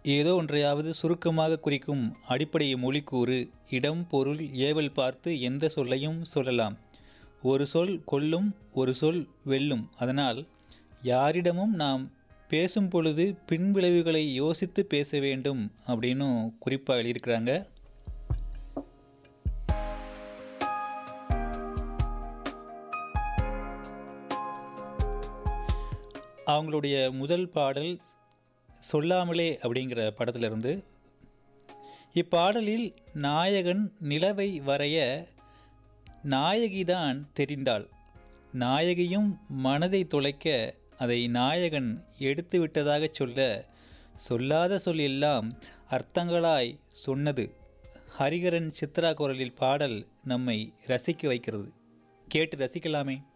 ஏதோ ஒன்றையாவது சுருக்கமாக குறிக்கும் அடிப்படை மொழிக்கூறு இடம் பொருள் ஏவல் பார்த்து எந்த சொல்லையும் சொல்லலாம் ஒரு சொல் கொல்லும் ஒரு சொல் வெல்லும் அதனால் யாரிடமும் நாம் பேசும் பொழுது பின்விளைவுகளை யோசித்து பேச வேண்டும் அப்படின்னு குறிப்பாக எழுதியிருக்கிறாங்க அவங்களுடைய முதல் பாடல் சொல்லாமலே அப்படிங்கிற படத்திலிருந்து இப்பாடலில் நாயகன் நிலவை வரைய நாயகிதான் தெரிந்தாள் நாயகியும் மனதை தொலைக்க அதை நாயகன் எடுத்து விட்டதாக சொல்ல சொல்லாத சொல் எல்லாம் அர்த்தங்களாய் சொன்னது ஹரிகரன் சித்ரா குரலில் பாடல் நம்மை ரசிக்க வைக்கிறது கேட்டு ரசிக்கலாமே